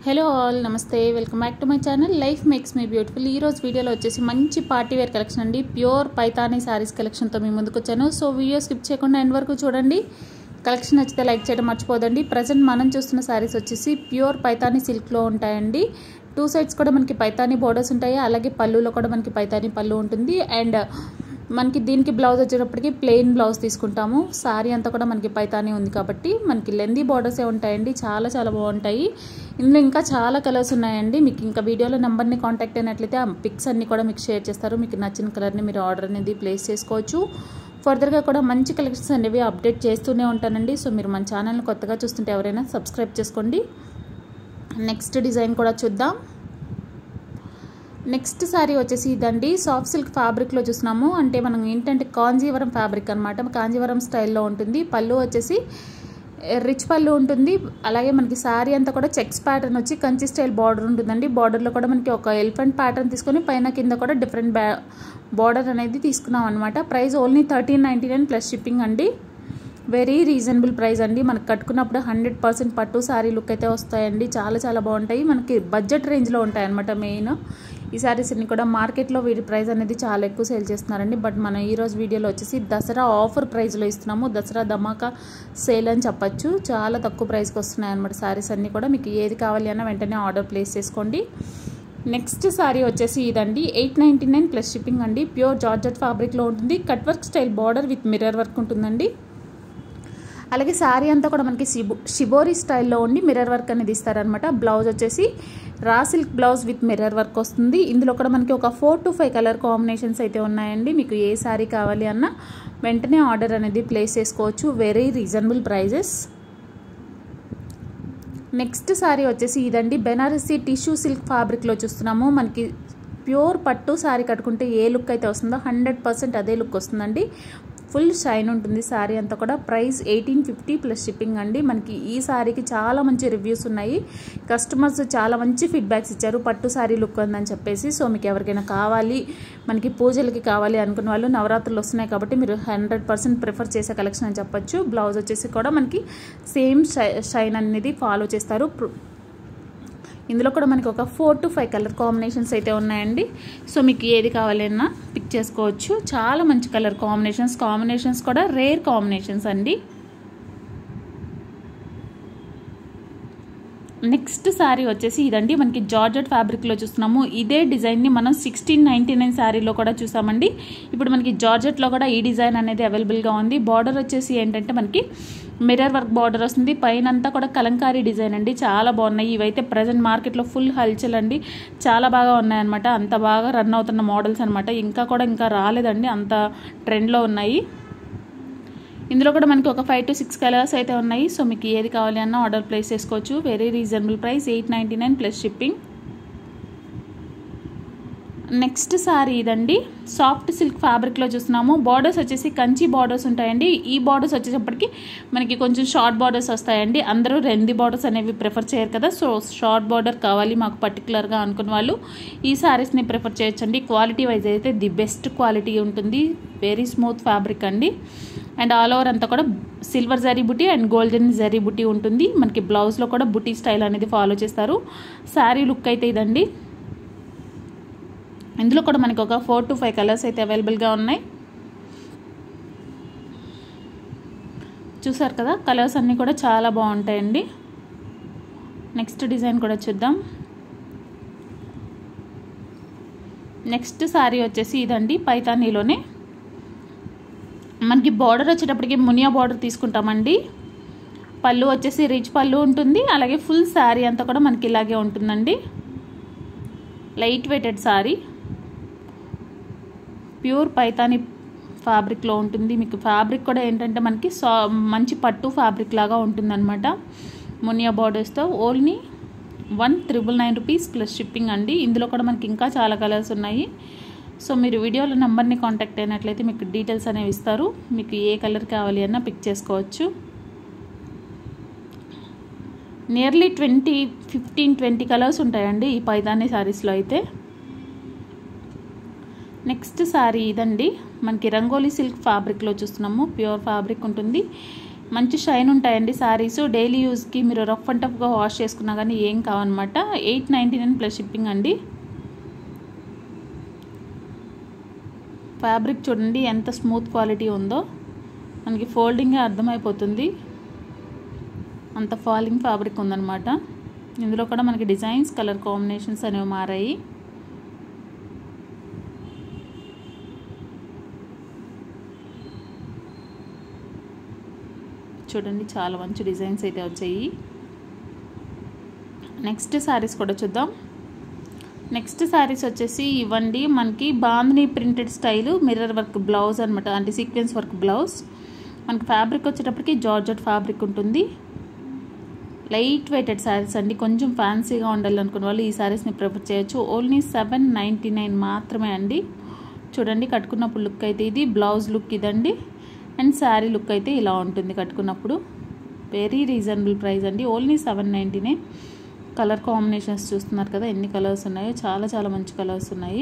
hello all నమస్తే welcome back to my channel life makes me beautiful ఈ రోజు వీడియోలో వచ్చేసి మంచి పార్టీ వేర్ కలెక్షన్ అండి ప్యూర్ పైతానీ శారీస్ కలెక్షన్తో మీ ముందుకు వచ్చాను సో వీడియో స్కిప్ చేయకుండా ఎండ్ వరకు చూడండి కలెక్షన్ నచ్చితే లైక్ చేయడం మర్చిపోదండి ప్రజెంట్ మనం చూస్తున్న శారీస్ వచ్చేసి ప్యూర్ పైతానీ సిల్క్లో ఉంటాయండి టూ సైడ్స్ కూడా మనకి పైతానీ బోర్డర్స్ ఉంటాయి అలాగే పళ్ళులో కూడా మనకి పైతానీ పళ్ళు ఉంటుంది అండ్ మనకి దీనికి బ్లౌజ్ వచ్చేటప్పటికి ప్లెయిన్ బ్లౌజ్ తీసుకుంటాము శారీ అంతా కూడా మనకి పైతానీ ఉంది కాబట్టి మనకి లెందీ బార్డర్సే ఉంటాయండి చాలా చాలా బాగుంటాయి ఇందులో ఇంకా చాలా కలర్స్ ఉన్నాయండి మీకు ఇంకా వీడియోలో నెంబర్ని కాంటాక్ట్ అయినట్లయితే ఆ పిక్స్ అన్ని కూడా మీకు షేర్ చేస్తారు మీకు నచ్చిన కలర్ని మీరు ఆర్డర్ అనేది ప్లేస్ చేసుకోవచ్చు ఫర్దర్గా కూడా మంచి కలెక్షన్స్ అనేవి అప్డేట్ చేస్తూనే ఉంటానండి సో మీరు మన ఛానల్ని కొత్తగా చూస్తుంటే ఎవరైనా సబ్స్క్రైబ్ చేసుకోండి నెక్స్ట్ డిజైన్ కూడా చూద్దాం నెక్స్ట్ శారీ వచ్చేసి ఇదండి సాఫ్ట్ సిల్క్ ఫ్యాబ్రిక్లో చూస్తున్నాము అంటే మనం ఏంటంటే కాంజీవరం ఫ్యాబ్రిక్ అనమాట కాంజీవరం స్టైల్లో ఉంటుంది పళ్ళు వచ్చేసి రిచ్ పళ్ళు ఉంటుంది అలాగే మనకి శారీ అంతా కూడా చెక్స్ ప్యాటర్న్ వచ్చి కంచి స్టైల్ బార్డర్ ఉంటుందండి బార్డర్లో కూడా మనకి ఒక ఎలిఫెంట్ ప్యాటర్న్ తీసుకొని పైన కింద కూడా డిఫరెంట్ బ్యా బార్డర్ అనేది తీసుకున్నాం అనమాట price only thirteen ninety nine plus shipping అండి వెరీ రీజనబుల్ ప్రైస్ అండి మనకు కట్టుకున్నప్పుడు హండ్రెడ్ పర్సెంట్ పట్టు శారీ లుక్ అయితే వస్తాయండి చాలా చాలా బాగుంటాయి మనకి బడ్జెట్ రేంజ్లో ఉంటాయి అనమాట మెయిన్ ఈ శారీస్ అన్ని కూడా మార్కెట్లో వీటి ప్రైస్ అనేది చాలా ఎక్కువ సేల్ చేస్తున్నారండి బట్ మనం ఈరోజు వీడియోలో వచ్చేసి దసరా ఆఫర్ ప్రైస్లో ఇస్తున్నాము దసరా ధమాకా సేల్ అని చెప్పచ్చు చాలా తక్కువ ప్రైస్కి వస్తున్నాయి అనమాట శారీస్ అన్నీ కూడా మీకు ఏది కావాలి అన్నా వెంటనే ఆర్డర్ ప్లేస్ చేసుకోండి నెక్స్ట్ శారీ వచ్చేసి ఇదండి eight ninety nine plus shipping అండి ప్యూర్ జార్జెట్ ఫ్యాబ్రిక్లో ఉంటుంది cut work style border with mirror work ఉంటుందండి అలాగే శారీ అంతా కూడా మనకి షిబో షిబోరీ స్టైల్లో ఉండి మిర్రర్ వర్క్ అనేది ఇస్తారనమాట బ్లౌజ్ వచ్చేసి raw silk blouse with mirror work వస్తుంది ఇందులో కూడా మనకి ఒక four to five colour combinations అయితే ఉన్నాయండి మీకు ఏ శారీ కావాలి అన్నా వెంటనే ఆర్డర్ అనేది ప్లేస్ చేసుకోవచ్చు very reasonable prices next saree వచ్చేసి ఇదండి బెనారసీ టిష్యూ సిల్క్ ఫ్యాబ్రిక్లో చూస్తున్నాము మనకి ప్యూర్ పట్టు శారీ కట్టుకుంటే ఏ లుక్ అయితే వస్తుందో హండ్రెడ్ పర్సెంట్ అదే లుక్ వస్తుందండి ఫుల్ షైన్ ఉంటుంది శారీ అంతా కూడా price eighteen fifty plus shipping అండి మనకి ఈ శారీకి చాలా మంచి రివ్యూస్ ఉన్నాయి కస్టమర్స్ చాలా మంచి ఫీడ్బ్యాక్స్ ఇచ్చారు పట్టు శారీ లుక్ ఉందని చెప్పేసి సో మీకు ఎవరికైనా కావాలి మనకి పూజలకి కావాలి అనుకున్న వాళ్ళు నవరాత్రులు వస్తున్నాయి కాబట్టి మీరు హండ్రెడ్ పర్సెంట్ ప్రిఫర్ చేసే కలెక్షన్ అని చెప్పొచ్చు బ్లౌజ్ వచ్చేసి కూడా మనకి సేమ్ షైన్ అనేది ఫాలో చేస్తారు ఇందులో కూడా మనకి ఒక four to five colour combinations అయితే ఉన్నాయండి సో మీకు ఏది కావాలన్నా పిక్ చేసుకోవచ్చు చాలా మంచి కలర్ కాంబినేషన్స్ కాంబినేషన్స్ కూడా రేర్ కాంబినేషన్స్ అండి నెక్స్ట్ శారీ వచ్చేసి ఇదండి మనకి జార్జెట్ ఫ్యాబ్రిక్లో చూస్తున్నాము ఇదే డిజైన్ని మనం సిక్స్టీన్ నైంటీ నైన్ శారీలో కూడా చూసామండి ఇప్పుడు మనకి జార్జెట్లో కూడా ఈ డిజైన్ అనేది అవైలబుల్గా ఉంది బార్డర్ వచ్చేసి ఏంటంటే మనకి మిర్రర్ వర్క్ బార్డర్ వస్తుంది పైన అంతా కూడా కలంకారీ డిజైన్ అండి చాలా బాగున్నాయి ఇవైతే ప్రజెంట్ మార్కెట్లో ఫుల్ హల్చల్ అండి చాలా బాగా ఉన్నాయన్నమాట అంత బాగా రన్ అవుతున్న మోడల్స్ అనమాట ఇంకా కూడా ఇంకా రాలేదండి అంత ట్రెండ్లో ఉన్నాయి ఇందులో కూడా మనకి ఒక ఫైవ్ టు సిక్స్ కలర్స్ అయితే ఉన్నాయి సో మీకు ఏది కావాలి అన్న ఆర్డర్ ప్లేస్ చేసుకోవచ్చు very reasonable price eight ninety nine plus shipping next saree ఇదండి సాఫ్ట్ సిల్క్ ఫ్యాబ్రిక్లో చూస్తున్నాము బార్డర్స్ వచ్చేసి కంచి బార్డర్స్ ఉంటాయండి ఈ బార్డర్స్ వచ్చేటప్పటికి మనకి కొంచెం షార్ట్ బార్డర్స్ వస్తాయండి అందరూ రెంది బార్డర్స్ అనేవి ప్రిఫర్ చేయరు కదా సో షార్ట్ బార్డర్ కావాలి మాకు పర్టికులర్గా అనుకున్న వాళ్ళు ఈ శారీస్ని ప్రిఫర్ చేయొచ్చండి క్వాలిటీ వైజ్ అయితే ది బెస్ట్ క్వాలిటీ ఉంటుంది వెరీ స్మూత్ ఫ్యాబ్రిక్ అండి అండ్ ఆల్ ఓవర్ అంతా కూడా సిల్వర్ జరీ బుటీ అండ్ గోల్డెన్ జరీ బుటీ ఉంటుంది మనకి బ్లౌజ్లో కూడా బుటీ స్టైల్ అనేది ఫాలో చేస్తారు శారీ లుక్ అయితే ఇదండి ఇందులో కూడా మనకి ఒక ఫోర్ టు ఫైవ్ కలర్స్ అయితే అవైలబుల్గా ఉన్నాయి చూసారు కదా కలర్స్ అన్నీ కూడా చాలా బాగుంటాయండి నెక్స్ట్ డిజైన్ కూడా చూద్దాం నెక్స్ట్ శారీ వచ్చేసి ఇదండి పైతానీలోనే మనకి బార్డర్ వచ్చేటప్పటికి మునియా బార్డర్ తీసుకుంటామండి పళ్ళు వచ్చేసి రిచ్ పళ్ళు ఉంటుంది అలాగే ఫుల్ శారీ అంతా కూడా మనకి ఇలాగే ఉంటుందండి light weighted saree pure Paithani ఫ్యాబ్రిక్లో ఉంటుంది మీకు ఫ్యాబ్రిక్ కూడా ఏంటంటే మనకి సా మంచి పట్టు ఫ్యాబ్రిక్ లాగా ఉంటుందన్నమాట మునియా బార్డర్స్తో only one triple nine rupees plus shipping అండి ఇందులో కూడా మనకి ఇంకా చాలా కలర్స్ ఉన్నాయి సో మీరు వీడియోలో నెంబర్ని కాంటాక్ట్ అయినట్లయితే మీకు డీటెయిల్స్ అనేవి ఇస్తారు మీకు ఏ కలర్ కావాలి అన్నా పిక్ చేసుకోవచ్చు nearly twenty fifteen twenty colours ఉంటాయండి ఈ పైదాని శారీస్లో అయితే నెక్స్ట్ శారీ ఇదండి మనకి రంగోలీ సిల్క్ ఫ్యాబ్రిక్లో చూస్తున్నాము ప్యూర్ ఫ్యాబ్రిక్ ఉంటుంది మంచి షైన్ ఉంటాయండి శారీస్ డైలీ యూస్కి మీరు రఫ్ అండ్ టఫ్గా వాష్ చేసుకున్నా కానీ ఏం కావన్నమాట eight ninety nine plus shipping అండి ఫ్యాబ్రిక్ చూడండి ఎంత స్మూత్ క్వాలిటీ ఉందో మనకి ఫోల్డింగే అర్థమైపోతుంది అంత ఫాలింగ్ ఫ్యాబ్రిక్ ఉందన్నమాట ఇందులో కూడా మనకి డిజైన్స్ కలర్ కాంబినేషన్స్ అనేవి మారాయి చూడండి చాలా మంచి డిజైన్స్ అయితే వచ్చాయి నెక్స్ట్ శారీస్ కూడా చూద్దాం నెక్స్ట్ శారీస్ వచ్చేసి ఇవ్వండి మనకి Bandhani printed style mirror work blouse అనమాట అంటే సీక్వెన్స్ వర్క్ బ్లౌజ్ మనకి ఫ్యాబ్రిక్ వచ్చేటప్పటికి జార్జెట్ ఫ్యాబ్రిక్ ఉంటుంది లైట్ వెయిటెడ్ శారీస్ అండి కొంచెం ఫ్యాన్సీగా ఉండాలనుకున్న వాళ్ళు ఈ శారీస్ని ప్రిఫర్ చేయొచ్చు ఓన్లీ సెవెన్ నైంటీ నైన్ మాత్రమే అండి చూడండి కట్టుకున్నప్పుడు లుక్ అయితే ఇది బ్లౌజ్ లుక్ ఇదండి అండ్ శారీ లుక్ అయితే ఇలా ఉంటుంది కట్టుకున్నప్పుడు వెరీ రీజనబుల్ ప్రైస్ అండి only seven ninety nine colour combinations చూస్తున్నారు కదా ఎన్ని కలర్స్ ఉన్నాయో చాలా చాలా మంచి కలర్స్ ఉన్నాయి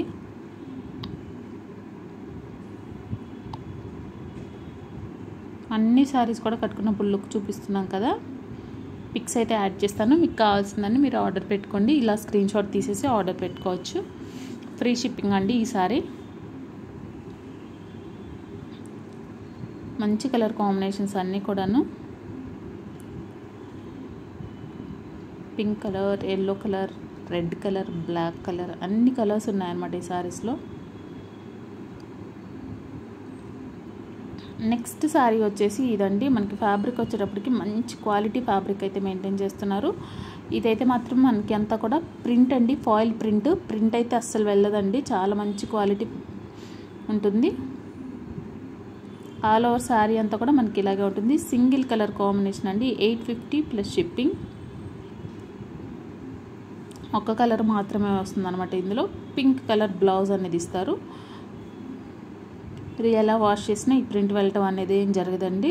అన్ని శారీస్ కూడా కట్టుకున్నప్పుడు లుక్ చూపిస్తున్నాం కదా పిక్స్ అయితే యాడ్ చేస్తాను మీకు కావాల్సిందని మీరు ఆర్డర్ పెట్టుకోండి ఇలా స్క్రీన్ షాట్ తీసేసి ఆర్డర్ పెట్టుకోవచ్చు ఫ్రీ షిప్పింగ్ అండి ఈ సారీ మంచి కలర్ కాంబినేషన్స్ అన్నీ కూడాను pink colour yellow colour red colour black colour అన్ని కలర్స్ ఉన్నాయన్నమాట ఈ శారీస్లో నెక్స్ట్ శారీ వచ్చేసి ఇదండి మనకి ఫ్యాబ్రిక్ వచ్చేటప్పటికి మంచి క్వాలిటీ ఫ్యాబ్రిక్ అయితే మెయింటైన్ చేస్తున్నారు ఇదైతే మాత్రం మనకి అంతా కూడా ప్రింట్ అండి ఫాయిల్ ప్రింట్ ప్రింట్ అయితే అస్సలు వెళ్ళదండి చాలా మంచి క్వాలిటీ ఉంటుంది ఆల్ ఓవర్ శారీ అంతా కూడా మనకి ఇలాగే ఉంటుంది సింగిల్ కలర్ కాంబినేషన్ అండి ఎయిట్ ఫిఫ్టీ ప్లస్ షిప్పింగ్ ఒక కలర్ మాత్రమే వస్తుంది అనమాట ఇందులో పింక్ కలర్ బ్లౌజ్ అనేది ఇస్తారు మీరు ఎలా వాష్ చేసినా ఈ ప్రింట్ వెళ్ళటం అనేది ఏం జరగదండి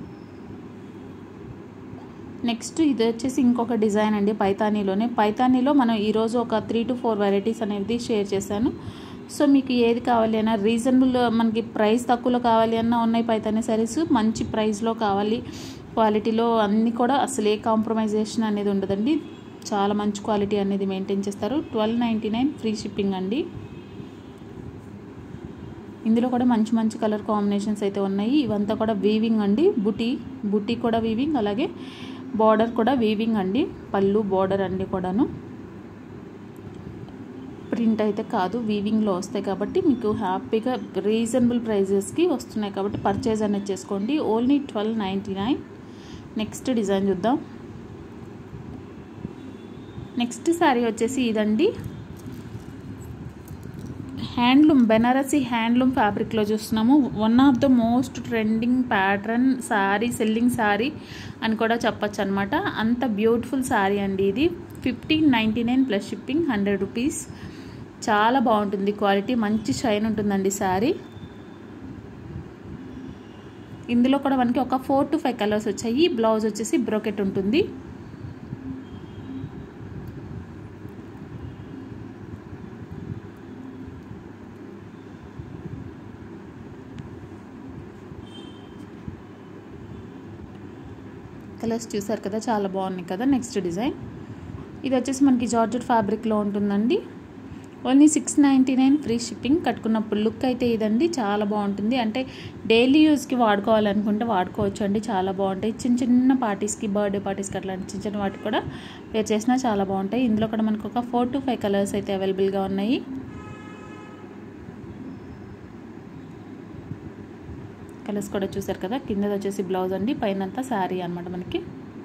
నెక్స్ట్ ఇది వచ్చేసి ఇంకొక డిజైన్ అండి పైతానీలోనే పైతానీలో మనం ఈరోజు ఒక త్రీ టు ఫోర్ వెరైటీస్ అనేది షేర్ చేశాను సో మీకు ఏది కావాలి అన్నా రీజనబుల్ మనకి ప్రైస్ తక్కువలో కావాలి అన్నా ఉన్నాయి పైతానీ సారీస్ మంచి ప్రైస్లో కావాలి క్వాలిటీలో అన్నీ కూడా అసలు ఏ కాంప్రమైజేషన్ అనేది ఉండదండి చాలా మంచి క్వాలిటీ అనేది మెయింటైన్ చేస్తారు twelve ninety nine free shipping అండి ఇందులో కూడా మంచి మంచి కలర్ కాంబినేషన్స్ అయితే ఉన్నాయి ఇవంతా కూడా వీవింగ్ అండి బుటీ బుటీ కూడా వీవింగ్ అలాగే బార్డర్ కూడా వీవింగ్ అండి పళ్ళు బార్డర్ అండి కూడాను ప్రింట్ అయితే కాదు వీవింగ్లో వస్తాయి కాబట్టి మీకు హ్యాపీగా రీజనబుల్ ప్రైజెస్కి వస్తున్నాయి కాబట్టి పర్చేజ్ అనేది చేసుకోండి only twelve ninety nine next design చూద్దాం నెక్స్ట్ శారీ వచ్చేసి ఇదండి హ్యాండ్లూమ్ బెనారసీ హ్యాండ్లూమ్ ఫ్యాబ్రిక్లో చూస్తున్నాము one of the most trending pattern saree selling saree అని కూడా చెప్పచ్చు అనమాట అంత బ్యూటిఫుల్ శారీ అండి ఇది fifteen ninety nine plus shipping hundred rupees చాలా బాగుంటుంది క్వాలిటీ మంచి షైన్ ఉంటుందండి శారీ ఇందులో కూడా మనకి ఒక ఫోర్ టు ఫైవ్ కలర్స్ వచ్చాయి బ్లౌజ్ వచ్చేసి బ్రోకెట్ ఉంటుంది కలర్స్ చూసారు కదా చాలా బాగున్నాయి కదా నెక్స్ట్ డిజైన్ ఇది వచ్చేసి మనకి జార్జెట్ ఫ్యాబ్రిక్లో ఉంటుందండి only six ninety nine free shipping కట్టుకున్నప్పుడు లుక్ అయితే ఇదండి చాలా బాగుంటుంది అంటే డైలీ యూస్కి వాడుకోవాలనుకుంటే వాడుకోవచ్చు అండి చాలా బాగుంటాయి చిన్న చిన్న పార్టీస్కి బర్త్డే పార్టీస్కి అట్లాంటి చిన్న చిన్న వాటికి కూడా వేర్ చేసినా చాలా బాగుంటాయి ఇందులో కూడా మనకు ఒక ఫోర్ టు ఫైవ్ కలర్స్ అయితే అవైలబుల్గా ఉన్నాయి కలర్స్ కూడా చూసారు కదా కింద వచ్చేసి బ్లౌజ్ అండి పైన అంతా శారీ అనమాట మనకి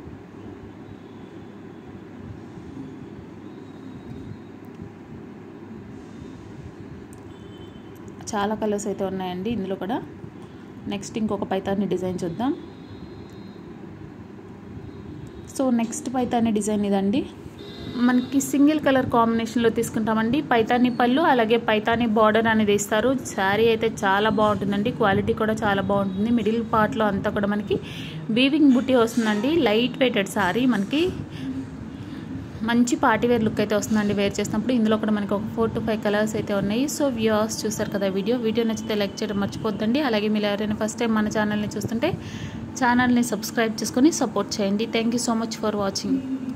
చాలా కలర్స్ అయితే ఉన్నాయండి ఇందులో కూడా నెక్స్ట్ ఇంకొక పైతాన్ని డిజైన్ చూద్దాం సో నెక్స్ట్ పైతాని డిజైన్ ఇదండి మనకి సింగిల్ కలర్ కాంబినేషన్లో తీసుకుంటామండి పైతాని పళ్ళు అలాగే పైతాని బార్డర్ అనేది ఇస్తారు శారీ అయితే చాలా బాగుంటుందండి క్వాలిటీ కూడా చాలా బాగుంటుంది మిడిల్ పార్ట్లో అంతా కూడా మనకి వీవింగ్ బుట్టి వస్తుందండి లైట్ వెయిటెడ్ శారీ మనకి మంచి పార్టీ వేర్ లుక్ అయితే వస్తుందండి వేర్ చేసినప్పుడు ఇందులో కూడా మనకి ఒక ఫోర్ టు ఫైవ్ కలర్స్ అయితే ఉన్నాయి సో వ్యూవర్స్ చూస్తారు కదా వీడియో వీడియో నచ్చితే లైక్ చేయడం మర్చిపోద్దండి అలాగే మీరు ఎవరైనా ఫస్ట్ టైం మన ఛానల్ని చూస్తుంటే ఛానల్ని సబ్స్క్రైబ్ చేసుకొని సపోర్ట్ చేయండి thank you so much for watching